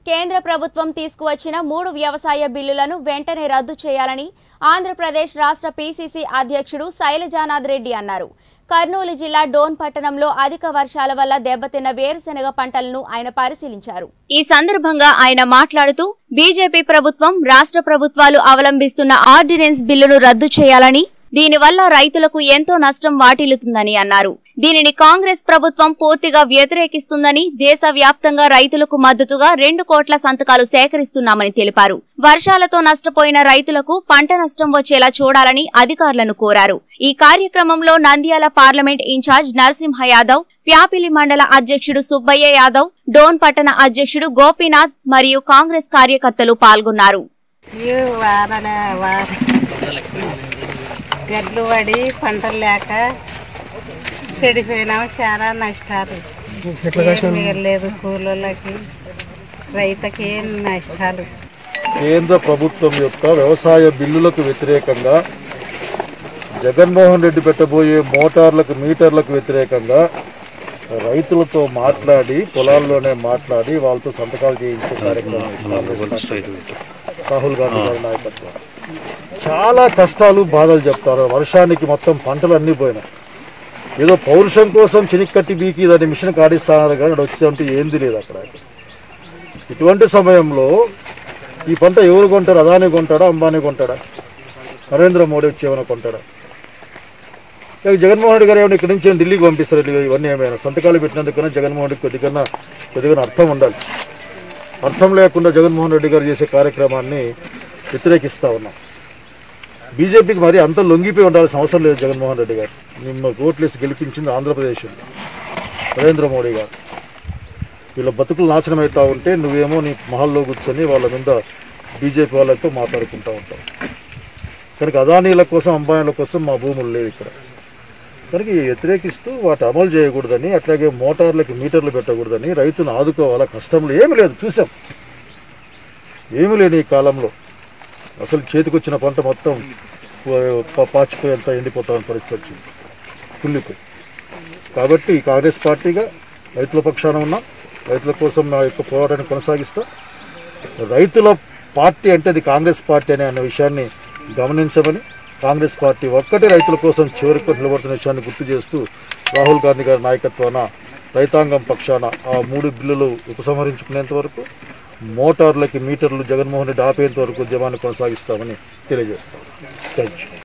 కేంద్ర ప్రభుత్వం తీసుకువచ్చిన మూడు వ్యవసాయ బిల్లులను వెంటనే రద్దు చేయాలని ఆంధ్రప్రదేశ్ రాష్ట్ర పీసీసీ అధ్యక్షుడు శైలజానాథ్ రెడ్డి అన్నారు కర్నూలు జిల్లా డోన్ పట్టణంలో అధిక వర్షాల వల్ల దెబ్బతిన్న వేరుశెనగ పంటలను ఆయన పరిశీలించారు ఈ సందర్భంగా ఆయన మాట్లాడుతూ బీజేపీ ప్రభుత్వం రాష్ట్ర ప్రభుత్వాలు అవలంబిస్తున్న ఆర్డినెన్స్ బిల్లును రద్దు చేయాలని దీనివల్ల రైతులకు ఎంతో నష్టం వాటిల్లుతుందని అన్నారు దీనిని కాంగ్రెస్ ప్రభుత్వం పూర్తిగా వ్యతిరేకిస్తుందని దేశవ్యాప్తంగా రైతులకు మద్దతుగా రెండు కోట్ల సంతకాలు సేకరిస్తున్నామని తెలిపారు వర్షాలతో నష్టపోయిన రైతులకు పంట నష్టం వచ్చేలా చూడాలని అధికారులను కోరారు ఈ కార్యక్రమంలో నంద్యాల పార్లమెంట్ ఇన్ఛార్జ్ నరసింహ యాదవ్ ప్యాపిలి మండల అధ్యక్షుడు సుబ్బయ్య యాదవ్ డోన్ పట్టణ అధ్యక్షుడు గోపీనాథ్ మరియు కాంగ్రెస్ కార్యకర్తలు పాల్గొన్నారు ఈ వాన వాన గడ్లు పడి పంటలు లేక చెడిపోయినాము చాలా నష్టాలు ఏం మిగలేదు కూలోళ్ళకి రైతుకి ఏం నష్టాలు కేంద్ర ప్రభుత్వం యొక్క వ్యవసాయ బిల్లులకు వ్యతిరేకంగా జగన్మోహన్ రెడ్డి పెట్టబోయే మోటార్లకు మీటర్లకు వ్యతిరేకంగా రైతులతో మాట్లాడి పొలాల్లోనే మాట్లాడి వాళ్ళతో సంతకాలు చేయించే కార్యక్రమం ఈ కాంగ్రెస్ పార్టీ. రాహుల్ గాంధీ గారి నాయకత్వం చాలా కష్టాలు బాధలు చెప్తారు వర్షానికి మొత్తం పంటలు అన్నీ పోయినాయి ఏదో పౌరుషం కోసం చినిక్కట్టి బీకి దాన్ని మిషన్ కాడిస్తున్నారు కానీ అక్కడ వచ్చేంటే ఏంది లేదు అక్కడ ఇటువంటి సమయంలో ఈ పంట ఎవరు కొంటారు అదాని కొంటాడా అంబానీ కొంటాడా నరేంద్ర మోడీ వచ్చి ఏమైనా కొంటాడా లేక జగన్మోహన్ రెడ్డి గారు ఏమైనా ఇక్కడి నుంచి ఢిల్లీకి పంపిస్తారు ఇల్లు ఇవన్నీ ఏమైనా సంతకాలు పెట్టినందుకన్నా జగన్మోహన్ రెడ్డి కొద్దిగా కొద్దిగా అర్థం ఉండాలి అర్థం లేకుండా జగన్మోహన్ రెడ్డి గారు చేసే కార్యక్రమాన్ని వ్యతిరేకిస్తూ ఉన్నాం బీజేపీకి మరి అంత లొంగిపోయి ఉండాల్సిన అవసరం లేదు జగన్మోహన్ రెడ్డి గారు మిమ్మల్ని ఓట్లేసి గెలిపించింది ఆంధ్రప్రదేశ్ నరేంద్ర మోడీ గారు వీళ్ళ బతుకులు నాశనం అవుతా ఉంటే నువ్వేమో నీ మహల్లో కూర్చొని వాళ్ళ మీద బీజేపీ వాళ్ళతో మాట్లాడుకుంటూ ఉంటావు కనుక అదానీల కోసం అంబానీల కోసం మా భూములు లేవు ఇక్కడ కనుక ఇవి వ్యతిరేకిస్తూ వాటి అమలు చేయకూడదని అట్లాగే మోటార్లకి మీటర్లు పెట్టకూడదని రైతును ఆదుకోవాలా కష్టంలో ఏమీ లేదు చూసాం ఏమీ లేని ఈ కాలంలో అసలు చేతికొచ్చిన పంట మొత్తం ప- పాచిపోయి అంతా ఎండిపోతామని పరిస్థితి వచ్చింది కుళ్ళిపోయి కాబట్టి ఈ కాంగ్రెస్ పార్టీగా రైతుల పక్షాన ఉన్నాం రైతుల కోసం నా యొక్క పోరాటాన్ని కొనసాగిస్తాం రైతుల పార్టీ అంటే అది కాంగ్రెస్ పార్టీ అనే అన్న విషయాన్ని గమనించమని కాంగ్రెస్ పార్టీ ఒక్కటే రైతుల కోసం చివరికి నిలబడుతున్న విషయాన్ని గుర్తు చేస్తూ రాహుల్ గాంధీ గారి నాయకత్వాన రైతాంగం పక్షాన ఆ మూడు బిల్లులు ఉపసంహరించుకునేంత వరకు మోటార్లకి మీటర్లు జగన్మోహన్ రెడ్డి ఆపేంత వరకు ఉద్యమాన్ని కొనసాగిస్తామని తెలియజేస్తాం థ్యాంక్ యూ